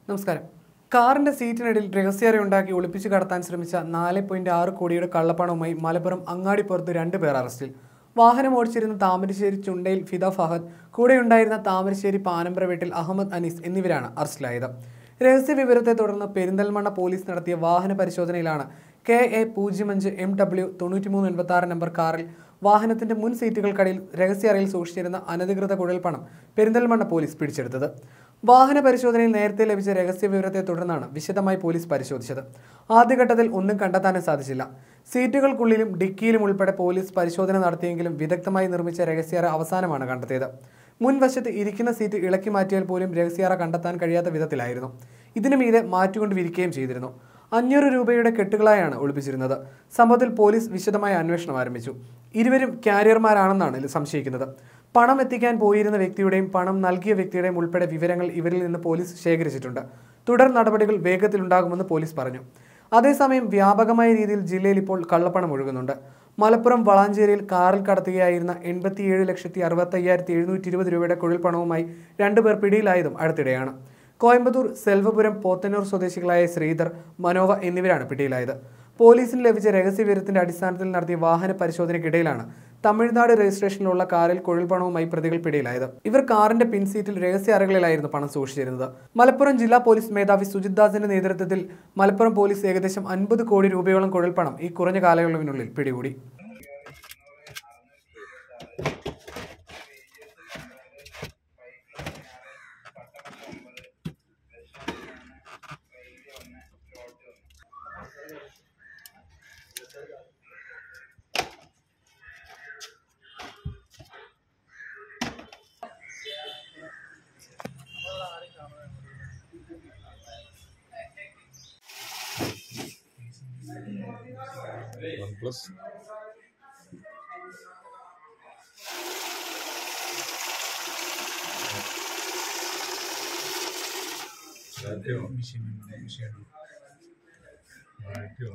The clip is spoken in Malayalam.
നമസ്കാരം കാറിന്റെ സീറ്റിനിടയിൽ രഹസ്യറി ഉണ്ടാക്കി ഒളിപ്പിച്ചു കടത്താൻ ശ്രമിച്ച നാല് പോയിന്റ് ആറ് കോടിയുടെ കള്ളപ്പണവുമായി മലപ്പുറം അങ്ങാടിപ്പുറത്ത് രണ്ട് പേർ അറസ്റ്റിൽ വാഹനം ഓടിച്ചിരുന്ന താമരശ്ശേരി ചുണ്ടയിൽ ഫിദ ഫഹദ് കൂടെയുണ്ടായിരുന്ന താമരശ്ശേരി പാനമ്പ്ര വീട്ടിൽ അഹമ്മദ് അനീസ് എന്നിവരാണ് അറസ്റ്റിലായത് രഹസ്യ വിവരത്തെ തുടർന്ന് പെരിന്തൽമണ്ണ പോലീസ് നടത്തിയ വാഹന പരിശോധനയിലാണ് കെ എ പൂജ്യം അഞ്ച് എം ഡബ്ല്യു തൊണ്ണൂറ്റിമൂന്ന് എൺപത്തി ആറ് നമ്പർ കാറിൽ വാഹനത്തിന്റെ മുൻ സീറ്റുകൾക്കടിയിൽ രഹസ്യ അറയിൽ സൂക്ഷിച്ചിരുന്ന അനധികൃത കുഴൽപ്പണം പെരിന്തൽമണ്ണ പോലീസ് പിടിച്ചെടുത്തത് വാഹന പരിശോധനയിൽ നേരത്തെ ലഭിച്ച രഹസ്യ വിവരത്തെ തുടർന്നാണ് വിശദമായി പോലീസ് പരിശോധിച്ചത് ആദ്യഘട്ടത്തിൽ ഒന്നും കണ്ടെത്താനും സാധിച്ചില്ല സീറ്റുകൾക്കുള്ളിലും ഡിക്കിയിലും ഉൾപ്പെടെ പോലീസ് പരിശോധന നടത്തിയെങ്കിലും വിദഗ്ധമായി നിർമ്മിച്ച രഹസ്യാറ അവസാനമാണ് കണ്ടെത്തിയത് മുൻവശത്ത് ഇരിക്കുന്ന സീറ്റ് ഇളക്കി മാറ്റിയാൽ പോലും രഹസ്യാറ കണ്ടെത്താൻ കഴിയാത്ത വിധത്തിലായിരുന്നു ഇതിനു മീതെ മാറ്റിക്കൊണ്ട് വിരിക്കുകയും ചെയ്തിരുന്നു അഞ്ഞൂറ് രൂപയുടെ കെട്ടുകളായാണ് ഒളിപ്പിച്ചിരുന്നത് സംഭവത്തിൽ പോലീസ് വിശദമായ അന്വേഷണം ആരംഭിച്ചു ഇരുവരും ക്യാരിയർമാരാണെന്നാണ് സംശയിക്കുന്നത് പണം എത്തിക്കാൻ പോയിരുന്ന വ്യക്തിയുടെയും പണം നൽകിയ വ്യക്തിയുടെയും ഉൾപ്പെടെ വിവരങ്ങൾ ഇവരിൽ നിന്ന് പോലീസ് ശേഖരിച്ചിട്ടുണ്ട് തുടർ നടപടികൾ വേഗത്തിലുണ്ടാകുമെന്ന് പോലീസ് പറഞ്ഞു അതേസമയം വ്യാപകമായ രീതിയിൽ ജില്ലയിൽ ഇപ്പോൾ കള്ളപ്പണം ഒഴുകുന്നുണ്ട് മലപ്പുറം വളാഞ്ചേരിയിൽ കാറിൽ കടത്തുകയായിരുന്ന എൺപത്തിയേഴ് ലക്ഷത്തി അറുപത്തയ്യായിരത്തി എഴുന്നൂറ്റി ഇരുപത് രൂപയുടെ കുഴൽപ്പണവുമായി രണ്ടുപേർ പിടിയിലായതും അടുത്തിടെയാണ് കോയമ്പത്തൂർ സെൽവപുരം പോത്തന്നൂർ സ്വദേശികളായ ശ്രീധർ മനോവ എന്നിവരാണ് പിടിയിലായത് പോലീസിന് ലഭിച്ച രഹസ്യവിവരത്തിന്റെ അടിസ്ഥാനത്തിൽ നടത്തിയ വാഹന പരിശോധനയ്ക്കിടയിലാണ് തമിഴ്നാട് രജിസ്ട്രേഷനിലുള്ള കാറിൽ കുഴൽപ്പണവുമായി പ്രതികൾ പിടിയിലായത് ഇവർ കാറിന്റെ പിൻസീറ്റിൽ രഹസ്യ അറകളിലായിരുന്നു പണം സൂക്ഷിച്ചിരുന്നത് മലപ്പുറം ജില്ലാ പോലീസ് മേധാവി സുജിത് ദാസിന്റെ നേതൃത്വത്തിൽ മലപ്പുറം പോലീസ് ഏകദേശം അൻപത് കോടി രൂപയോളം കുഴൽപ്പണം ഈ കുറഞ്ഞ കാലയളവിനുള്ളിൽ പിടികൂടി വൺ പ്ലസ് മാറ്റിയോ മാറ്റിയോ